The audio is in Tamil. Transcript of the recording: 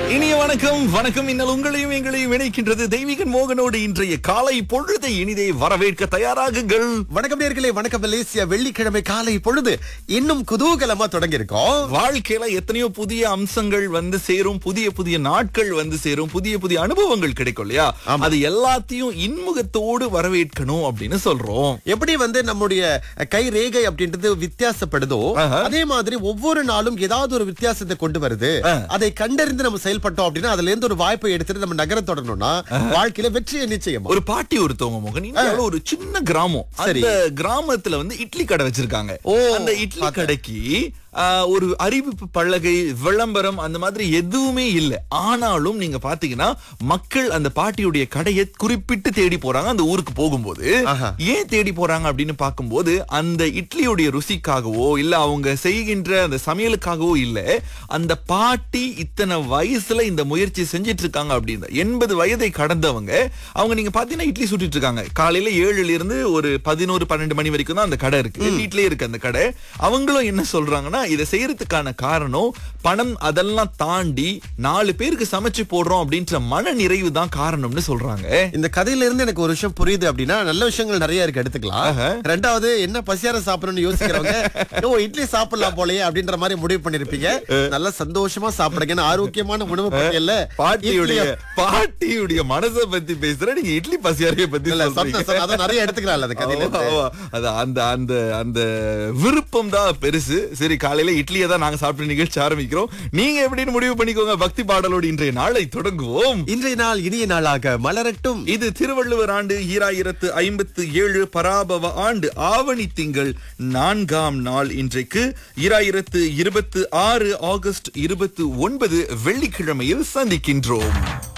இனிய வணக்கம் வணக்கம் இன்னல் உங்களையும் எங்களையும் இணைக்கின்றது தெய்வீகன் மோகனோடு இன்றைய காலை பொழுதை இனிதே வரவேற்க தயாராகுங்கள் வணக்கம் நேர்களே வணக்கம் மலேசியா வெள்ளிக்கிழமை காலை பொழுது இன்னும் குதூகலமா தொடங்கி இருக்கோம் வாழ்க்கையில எத்தனையோ புதிய அம்சங்கள் வந்து சேரும் புதிய புதிய நாட்கள் வந்து சேரும் புதிய புதிய அனுபவங்கள் கிடைக்கும் இல்லையா அது எல்லாத்தையும் இன்முகத்தோடு வரவேற்கணும் அப்படின்னு சொல்றோம் எப்படி வந்து நம்முடைய கை ரேகை அப்படின்றது வித்தியாசப்படுதோ ஆஹா. அதே மாதிரி ஒவ்வொரு நாளும் ஏதாவது ஒரு வித்தியாசத்தை கொண்டு வருது அதை கண்டறிந்து நம்ம செயல்பட்டோம் அப்படின்னா அதுல இருந்து ஒரு வாய்ப்பை எடுத்துட்டு நம்ம நகர தொடரணும்னா வாழ்க்கையில வெற்றியை நிச்சயமா ஒரு பாட்டி ஒருத்தவங்க மோகன் இந்தியாவுல ஒரு சின்ன கிராமம் சரி. அந்த கிராமத்துல வந்து இட்லி கடை வச்சிருக்காங்க ஓ, அந்த இட்லி கடைக்கு ஆ, ஒரு அறிவிப்பு பலகை விளம்பரம் அந்த மாதிரி எதுவுமே இல்லை ஆனாலும் நீங்க பாத்தீங்கன்னா மக்கள் அந்த பாட்டியுடைய கடையை குறிப்பிட்டு தேடி போறாங்க அந்த ஊருக்கு போகும்போது ஆஹா. ஏன் தேடி போறாங்க அப்படின்னு பார்க்கும்போது அந்த இட்லியுடைய ருசிக்காகவோ இல்ல அவங்க செய்கின்ற அந்த சமையலுக்காகவோ இல்ல அந்த பாட்டி இத்தனை வயசுல இந்த முயற்சி செஞ்சிட்டு இருக்காங்க அப்படின்னு எண்பது வயதை கடந்தவங்க அவங்க நீங்க பாத்தீங்கன்னா இட்லி சுட்டுட்டு இருக்காங்க காலையில ஏழுல இருந்து ஒரு பதினோரு பன்னெண்டு மணி வரைக்கும் தான் அந்த கடை இருக்கு வீட்லயே இருக்கு அந்த கடை அவங்களும் என்ன சொல்றாங்கன்னா இதை செய்யறதுக்கான காரணம் பணம் அதெல்லாம் தாண்டி நாலு பேருக்கு சமைச்சு போடுறோம் அப்படின்ற மன நிறைவு தான் காரணம்னு சொல்றாங்க இந்த கதையில இருந்து எனக்கு ஒரு விஷயம் புரியுது அப்படின்னா நல்ல விஷயங்கள் நிறைய இருக்கு எடுத்துக்கலாம் ஆஹா. ரெண்டாவது என்ன பசியார சாப்பிடணும்னு யோசிக்கிறவங்க ஓ இட்லி சாப்பிடலாம் போலயே அப்படின்ற மாதிரி முடிவு பண்ணிருப்பீங்க நல்லா சந்தோஷமா சாப்பிடுங்க ஆரோக்கியமான உணவு பட்டியல்ல பாட்டியுடைய இட்லியை- பாட்டியுடைய மனசை பத்தி பேசுற நீங்க இட்லி பசியாரிய பத்தி இல்ல, சொல்றீங்க. சொன்ன- சொன்ன- அதான் நிறைய எடுத்துக்கலாம் அந்த கதையில ஆமா, இருந்து. ஆமா. அது அந்த அந்த அந்த விருப்பம் தான் பெருசு சரி காலையில இட்லியை தான் நாங்க சாப்பிட்டு நிகழ்ச்சி ஆரம்பிக்கிறோம் நீங்க எப்படின்னு முடிவு பண்ணிக்கோங்க பக்தி பாடலோடு இன்றைய நாளை தொடங்குவோம் இன்றைய நாள் இனிய நாளாக மலரட்டும் இது திருவள்ளுவர் ஆண்டு ஈராயிரத்து ஐம்பத்து ஏழு பராபவ ஆண்டு ஆவணி திங்கள் நான்காம் நாள் இன்றைக்கு ஈராயிரத்து இருபத்து ஆறு ஆகஸ்ட் இருபத்து ஒன்பது வெள்ளிக்கிழமையில் சந்திக்கின்றோம்